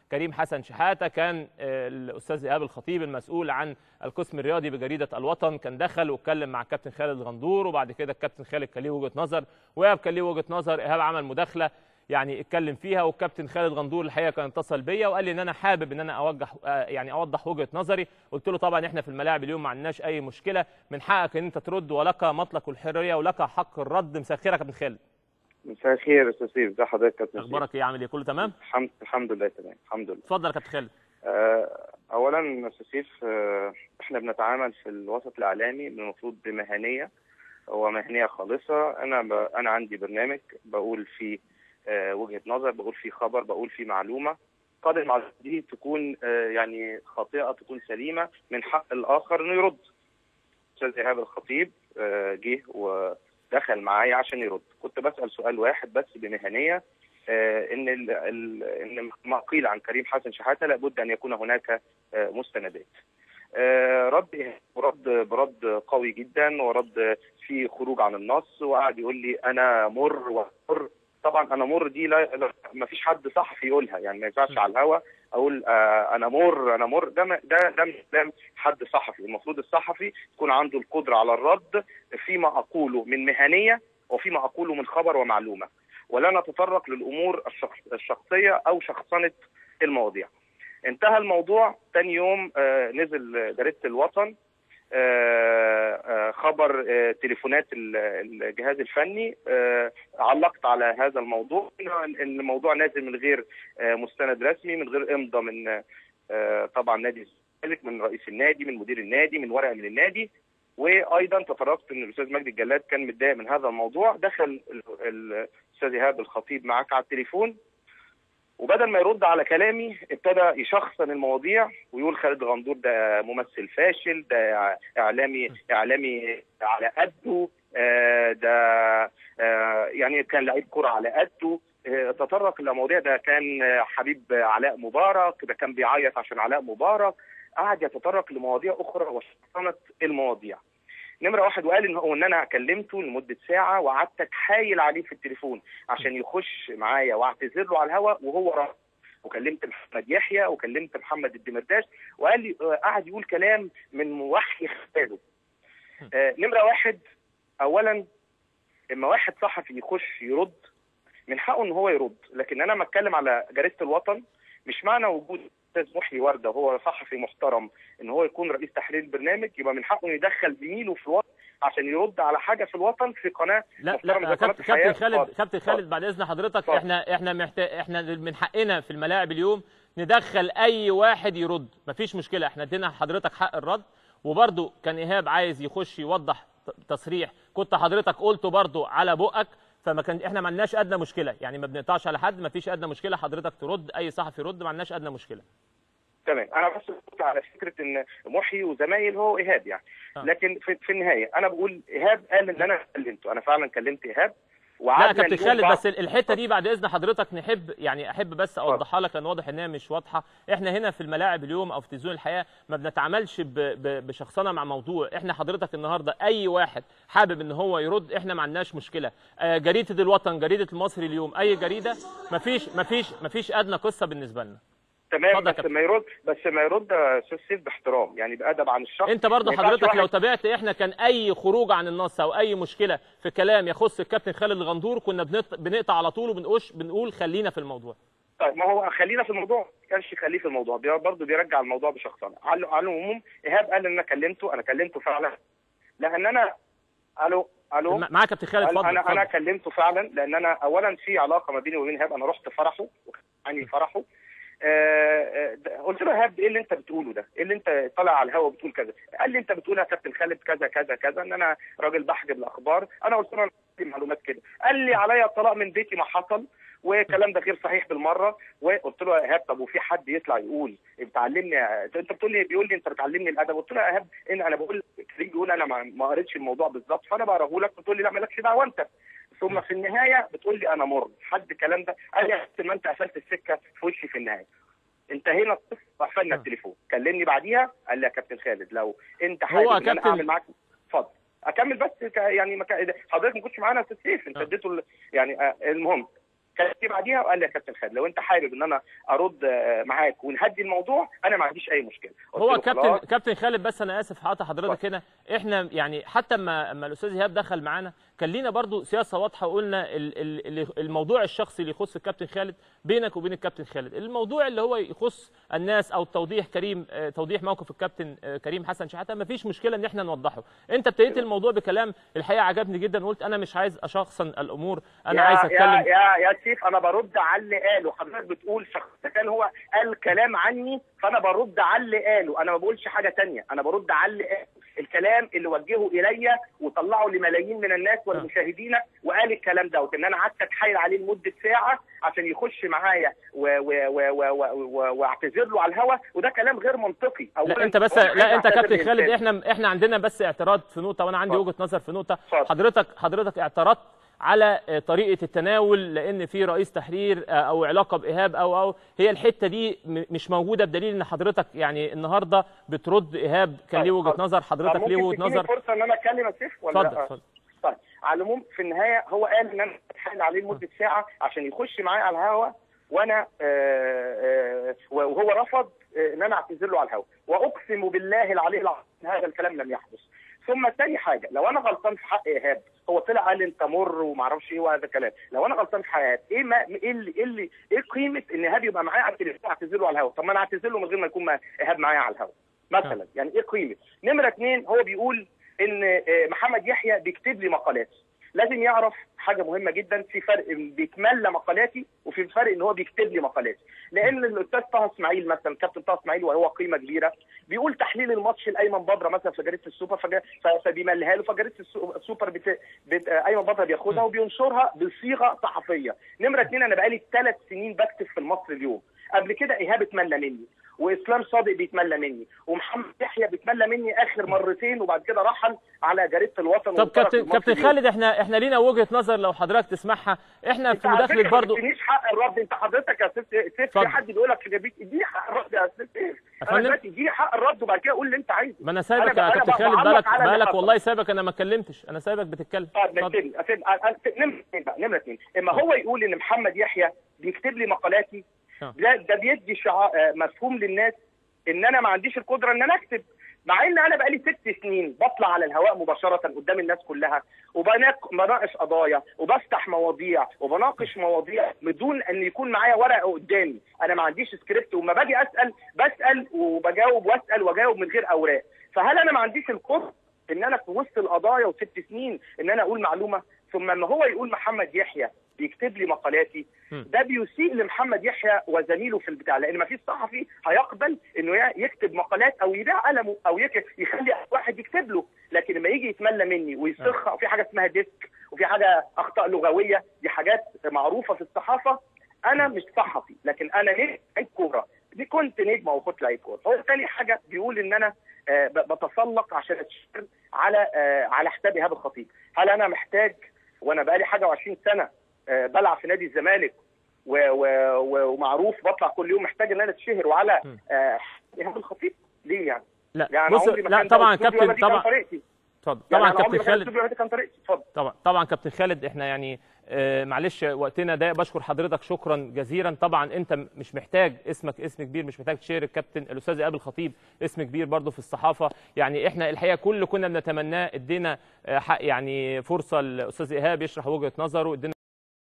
كريم حسن شحاته كان آه، الاستاذ ايهاب الخطيب المسؤول عن القسم الرياضي بجريده الوطن كان دخل واتكلم مع الكابتن خالد غندور وبعد كده الكابتن خالد كان ليه وجهه نظر وايهاب كان ليه وجهه نظر ايهاب عمل مداخله يعني اتكلم فيها والكابتن خالد غندور الحقيقه كان اتصل بيا وقال لي ان انا حابب ان انا اوجه آه، يعني اوضح وجهه نظري قلت له طبعا احنا في الملاعب اليوم ما عندناش اي مشكله من حقك ان انت ترد ولك مطلق الحريه ولك حق الرد مساء الخير يا كابتن خالد مساء الخير يا استاذ سيف ازي حضرتك يا كابتن سيف؟ اخبارك ايه عامل ايه كله تمام الحمد الحمد لله تمام الحمد لله اتفضل يا كابتن خالد آه، اولا يا استاذ سيف آه، احنا بنتعامل في الوسط الاعلامي المفروض بمهنيه ومهنيه خالصه انا ب... انا عندي برنامج بقول فيه آه، وجهه نظر بقول فيه خبر بقول فيه معلومه قد المعلومه دي تكون آه، يعني خاطئه تكون سليمه من حق الاخر انه يرد استاذ ايهاب الخطيب آه، جه ودخل معايا عشان يرد كنت بسال سؤال واحد بس بمهنيه آه، ان ال ال ان ما قيل عن كريم حسن شحاته لابد ان يكون هناك آه، مستندات. آه، رد رد برد قوي جدا ورد فيه خروج عن النص وقعد يقول لي انا مر ومر طبعا انا مر دي لا لا- ما فيش حد صحفي يقولها يعني ما ينفعش على الهوا اقول آه، انا مر انا مر ده ما- ده ده مش كلام حد صحفي المفروض الصحفي يكون عنده القدره على الرد فيما اقوله من مهنيه وفيما اقوله من خبر ومعلومه ولا نتطرق للامور الشخص الشخصيه او شخصنه المواضيع. انتهى الموضوع تاني يوم آه، نزل جريده الوطن آه، آه، خبر آه، تليفونات ال- الجهاز الفني آه، علقت على هذا الموضوع ان الموضوع نازل من غير آه، مستند رسمي من غير امضاء من آه، طبعا نادي الزمالك من رئيس النادي من مدير النادي من ورقه من النادي وايضا تطرقت ان الاستاذ مجدي الجلاد كان متضايق من هذا الموضوع دخل ال- ال- الاستاذ ايهاب الخطيب معاك على التليفون وبدل ما يرد على كلامي ابتدى يشخصن المواضيع ويقول خالد غندور ده ممثل فاشل ده اعلامي اعلامي على قده آه، ده آه، يعني كان لعيب كرة على قده آه، تطرق لمواضيع ده كان آه، حبيب علاء مبارك ده كان بيعيط عشان علاء مبارك قعد يتطرق لمواضيع اخرى وشخصنت المواضيع نمره واحد وقال ان هو ان انا كلمته لمده ساعه وقعدت اتحايل عليه في التليفون عشان يخش معايا واعتذر له على الهواء وهو رفض وكلمت محمد يحيى وكلمت محمد الدمرداش وقال لي آه، قعد يقول كلام من وحي خياله آه، نمره واحد اولا اما واحد صحفي يخش يرد من حقه ان هو يرد لكن انا لما اتكلم على جريده الوطن مش معنى وجود استاذ محيي ورده وهو صحفي محترم ان هو يكون رئيس تحرير البرنامج يبقى من حقه يدخل زميله في الوطن عشان يرد على حاجه في الوطن في قناه لا محترمة لا زي قناة كابتن الحياة. كابتن خالد اتفضل. كابتن خالد بعد اذن حضرتك اتفضل. احنا احنا محتاج احنا من حقنا في الملاعب اليوم ندخل اي واحد يرد مفيش مشكله احنا ادينا حضرتك حق الرد وبرده كان ايهاب عايز يخش يوضح ت- تصريح كنت حضرتك قلته برده على بقك فما كان احنا ما عندناش ادنى مشكله يعني ما بنقطعش على حد ما فيش ادنى مشكله حضرتك ترد اي صحفي يرد ما عندناش ادنى مشكله تمام انا بس قلت على فكره ان محيي وزمايل هو ايهاب يعني آه. لكن في, في النهايه انا بقول ايهاب قال ان انا كلمته انا فعلا كلمت ايهاب لا وقعدنا يا كابتن اليوم خالد بعد- بس الحته دي بعد اذن حضرتك نحب يعني احب بس اوضحها لك لان واضح ان هي مش واضحه احنا هنا في الملاعب اليوم او في تلفزيون الحياه ما بنتعاملش ب- ب- بشخصنه مع موضوع احنا حضرتك النهارده اي واحد حابب ان هو يرد احنا ما عندناش مشكله آه، جريده الوطن جريده المصري اليوم اي جريده ما فيش ما فيش ما فيش ادنى قصه بالنسبه لنا تمام اتفضل يا بس كابتن. ما يرد بس ما يرد يا استاذ سيف باحترام يعني بادب عن الشخص انت برضو ما ينفعش حضرتك واحد- لو تابعت احنا كان اي خروج عن النص او اي مشكله في كلام يخص الكابتن خالد الغندور كنا بنط- بنقطع على طول وبنقوش بنقول خلينا في الموضوع طيب ما هو خلينا في الموضوع ما كانش خليه في الموضوع بي- برضه بيرجع الموضوع بشخصنه على على العموم ايهاب قال ان انا كلمته انا كلمته فعلا لان انا الو الو معاك يا كابتن خالد انا اتفضل انا, أنا اتفضل. كلمته فعلا لان انا اولا في علاقه ما بيني وبين ايهاب انا رحت فرحه يعني فرحه آه، آه، ده- قلت له ايهاب ايه اللي انت بتقوله ده؟ ايه اللي انت طالع على الهوا بتقول كذا؟ قال لي انت بتقول يا كابتن خالد كذا كذا كذا ان انا راجل بحجب الاخبار، انا قلت له انا عندي معلومات كده، قال لي عليا الطلاق من بيتي ما حصل والكلام ده غير صحيح بالمره وقلت له يا ايهاب طب وفي حد يطلع يقول بتعلمني انت بتقول لي بيقول لي انت بتعلمني الادب قلت له يا ايهاب ان انا بقول كريم بيقول انا ما ما قريتش الموضوع بالظبط فانا بقراه لك بتقول لي لا مالكش دعوه انت ثم في النهايه بتقول لي انا مر حد الكلام ده قال لي يا كابتن ما انت قفلت السكه في وشي في النهايه انتهينا القصه وقفلنا آه. التليفون كلمني بعديها قال لي يا كابتن خالد لو انت هو حابب ان كابتن- انا اعمل معاك اتفضل اكمل بس ك- يعني مكا... حضرتك ما كنتش معانا يا استاذ سيف انت آه. اديته ال- يعني آه، المهم كلمتني بعديها وقال لي يا كابتن خالد لو انت حابب ان انا ارد آه، معاك ونهدي الموضوع انا ما عنديش اي مشكله قلت هو له كابتن خلاص. كابتن خالد بس انا اسف هقطع حضرتك هنا احنا يعني حتى اما اما الاستاذ ايهاب دخل معانا كان لينا برضو سياسه واضحه وقلنا ال- ال- ال- الموضوع الشخصي اللي يخص الكابتن خالد بينك وبين الكابتن خالد الموضوع اللي هو يخص الناس او توضيح كريم آه، توضيح موقف الكابتن آه، كريم حسن شحاته ما فيش مشكله ان احنا نوضحه انت ابتديت الموضوع بكلام الحقيقه عجبني جدا وقلت انا مش عايز اشخصن الامور انا يا عايز اتكلم يا يا يا سيف انا برد على اللي قاله حضرتك بتقول شخص كان هو قال كلام عني فانا برد على اللي قاله انا ما بقولش حاجه تانية انا برد على اللي قاله الكلام اللي وجهه الي وطلعه لملايين من الناس والمشاهدين وقال الكلام دوت ان انا قعدت اتحايل عليه لمده ساعه عشان يخش معايا و- و- و- و- و- و- واعتذر له على الهوا وده كلام غير منطقي لا انت بس لا انت كابتن خالد احنا احنا عندنا بس اعتراض في نقطه وانا عندي اتفضل. وجهه نظر في نقطه اتفضل. حضرتك حضرتك اعترضت على آه، طريقه التناول لان في رئيس تحرير آه، او علاقه بايهاب او او هي الحته دي م- مش موجوده بدليل ان حضرتك يعني النهارده بترد ايهاب كان ليه طيب، وجهه طب- نظر حضرتك ليه وجهه نظر فرصه ان انا اتكلم يا سيف ولا اتفضل لأ؟ اتفضل طيب على العموم في النهايه هو قال ان انا اتحايل عليه لمده ساعه عشان يخش معايا على الهوا وانا آه، آه، وهو رفض آه، ان انا اعتذر له على الهوا واقسم بالله العلي العظيم هذا الكلام لم يحدث ثم ثاني حاجه لو انا غلطان في حق ايهاب هو طلع قال انت مر وما اعرفش ايه وهذا الكلام لو انا غلطان في حق ايهاب ايه ما ايه اللي ايه اللي ايه قيمه ان ايهاب يبقى معايا على التليفون اعتذر له على الهوا طب ما انا اعتذر له من غير ما يكون مع- ايهاب معايا على الهوا مثلا يعني ايه قيمه نمره اثنين هو بيقول ان آه، محمد يحيى بيكتب لي مقالات لازم يعرف حاجه مهمه جدا في فرق بيتملى مقالاتي وفي فرق ان هو بيكتب لي مقالاتي لان الاستاذ طه اسماعيل مثلا كابتن طه اسماعيل وهو قيمه كبيره بيقول تحليل الماتش لايمن بدره مثلا في جريده السوبر فجا- ف- فبيمليها له فجريده السو- السوبر بت... بت... ايمن بدره بياخدها وبينشرها بصيغه صحفيه نمره اثنين انا بقالي ثلاث سنين بكتب في المصري اليوم قبل كده ايهاب اتملى مني واسلام صادق بيتملى مني ومحمد يحيى بيتملى مني اخر مرتين وبعد كده رحل على جريده الوطن طب وترك كابتن المصري كابتن اليوم. خالد احنا احنا لينا وجهه نظر لو حضرتك تسمعها احنا انت في على مداخله فكرة برضو ما تدينيش حق الرد انت حضرتك يا استاذ سيف اتفضل. في حد بيقول لك في جبيت اديني حق الرد يا استاذ سيف يا انا فندم. دلوقتي اديني حق الرد وبعد كده قول اللي انت عايزه ما انا سايبك أنا يا ب- كابتن أنا خالد بعلق بالك على اللي بالك حصل. والله سايبك انا ما اتكلمتش انا سايبك بتتكلم طيب اتفضل. نبتدي أسيب- أ- أ- نمرة اثنين بقى نمرة اثنين اما هو يقول ان محمد يحيى بيكتب لي مقالاتي آه. ده ده بيدي شعا... آه، مفهوم للناس ان انا ما عنديش القدره ان انا اكتب مع ان انا بقالي ست سنين بطلع على الهواء مباشره قدام الناس كلها وبناقش قضايا وبفتح مواضيع وبناقش مواضيع بدون ان يكون معايا ورقه قدامي انا ما عنديش سكريبت وما باجي اسال بسال وبجاوب واسال واجاوب من غير اوراق فهل انا ما عنديش القدره ان انا في وسط القضايا وست سنين ان انا اقول معلومه ثم ان هو يقول محمد يحيى بيكتب لي مقالاتي م. ده بيسيء لمحمد يحيى وزميله في البتاع لان ما فيش صحفي هيقبل انه ي- يكتب مقالات او يبيع قلمه او يك- يخلي واحد يكتب له لكن لما يجي يتملى مني ويصخ وفي حاجه اسمها ديسك وفي حاجه اخطاء لغويه دي حاجات معروفه في الصحافه انا مش صحفي لكن انا نجم لعيب كوره دي كنت نجم او كنت لعيب كوره هو تاني حاجه بيقول ان انا آه، ب- بتسلق عشان اتشهر على آه، على حساب ايهاب الخطيب هل انا محتاج وانا بقالي حاجه و20 سنه آه، بلعب في نادي الزمالك و- و- و- ومعروف بطلع كل يوم محتاج ان انا اتشهر وعلى آه، ايهاب الخطيب ليه يعني؟ لا يعني بص عمري ما لا كان ده طبعا أسلوبي ولا كابتن دي كان طبعا طريقتي اتفضل يعني طبعا أنا عمري كابتن ما كان خالد أسلوبي ولا دي كان طريقتي اتفضل طبعا طبعا كابتن خالد احنا يعني آه، معلش وقتنا ضيق بشكر حضرتك شكرا جزيلا طبعا انت م- مش محتاج اسمك اسم كبير مش محتاج تشير الكابتن الاستاذ ايهاب الخطيب اسم كبير برضه في الصحافه يعني احنا الحقيقه كل كنا بنتمناه ادينا آه، حق يعني فرصه الاستاذ ايهاب يشرح وجهه نظره ادينا